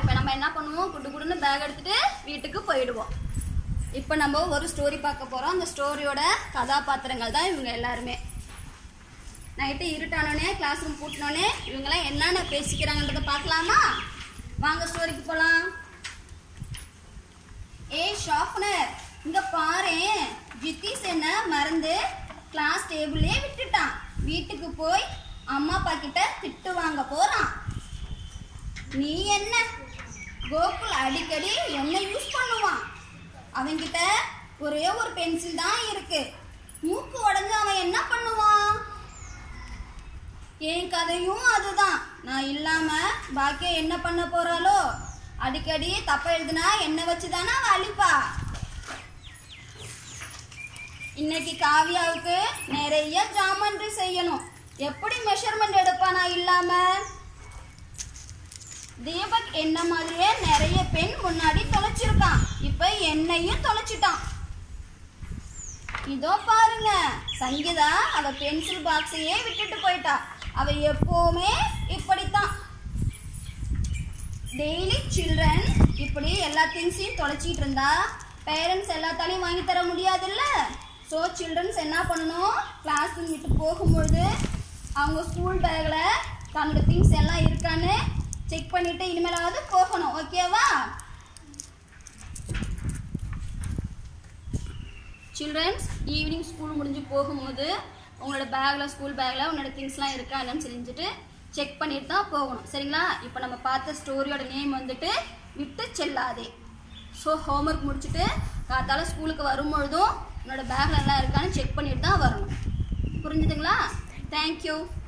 இப்போ நம்ம என்ன பண்ணுவோம் குடு குடுன்னு பேக் எடுத்துட்டு வீட்டுக்கு போயிடுவோம் இப்போ நம்ம ஒரு ஸ்டோரி பார்க்க போகிறோம் அந்த ஸ்டோரியோட கதாபாத்திரங்கள் தான் இவங்க எல்லாருமே நைட்டு இருட்டானோடனே கிளாஸ் ரூம் பூட்டினோடனே இவங்கெல்லாம் என்னென்ன பேசிக்கிறாங்கன்றதை பார்க்கலாமா வாங்க ஸ்டோரிக்கு போகலாம் ஏ ஷார்ப்னர் இங்க பாரு ஜித்திஸ் என்ன மறந்து கிளாஸ் டேபிளே விட்டுட்டான் வீட்டுக்கு போய் அம்மா அப்பா கிட்ட திட்டு வாங்க போறான் நீ என்ன கோகுல் அடிக்கடி என்ன யூஸ் பண்ணுவான் அவன்கிட்ட ஒரே ஒரு பென்சில் தான் இருக்கு மூக்கு உடஞ்சு அவன் என்ன பண்ணுவான் என் கதையும் அதுதான் நான் இல்லாம பாக்கியா என்ன பண்ண போறாளோ அடிக்கடி தப்ப எழுதுனா என்ன வச்சுதானே அவ அழிப்பா இன்னைக்கு காவியாவுக்கு நிறைய ஜாமன்ட்ரி செய்யணும் எப்படி மெஷர்மெண்ட் எடுப்பா நான் இல்லாம தீபக் என்ன மாதிரியே நிறைய பெண் முன்னாடி தொலைச்சிருக்கான் இப்ப என்னையும் தொலைச்சிட்டான் இதோ பாருங்க சங்கீதா அவ பென்சில் பாக்ஸையே விட்டுட்டு போயிட்டா அவ எப்பவுமே இப்படித்தான் டெய்லி சில்ட்ரன் இப்படி எல்லா திங்ஸையும் தொலைச்சிட்டு இருந்தா பேரண்ட்ஸ் எல்லாத்தாலையும் வாங்கி தர முடியாதுல்ல ஸோ சில்ட்ரன்ஸ் என்ன பண்ணணும் கிளாஸ் ரூம் விட்டு போகும்பொழுது அவங்க ஸ்கூல் பேக்கில் தன்னோட திங்ஸ் எல்லாம் இருக்கான்னு செக் பண்ணிட்டு இனிமேலாவது போகணும் ஓகேவா சில்ட்ரன்ஸ் ஈவினிங் ஸ்கூல் முடிஞ்சு போகும்போது உங்களோட பேக்கில் ஸ்கூல் பேக்கில் உன்னோட திங்ஸ்லாம் இருக்கா என்னன்னு தெரிஞ்சுட்டு செக் பண்ணிட்டு தான் போகணும் சரிங்களா இப்போ நம்ம பார்த்த ஸ்டோரியோட நேம் வந்துட்டு விட்டு செல்லாதே ஸோ ஹோம்ஒர்க் முடிச்சுட்டு காத்தால ஸ்கூலுக்கு வரும்பொழுதும் உன்னோட பேக்கில் எல்லாம் இருக்கான்னு செக் பண்ணிட்டு தான் வரணும் புரிஞ்சுதுங்களா தேங்க்யூ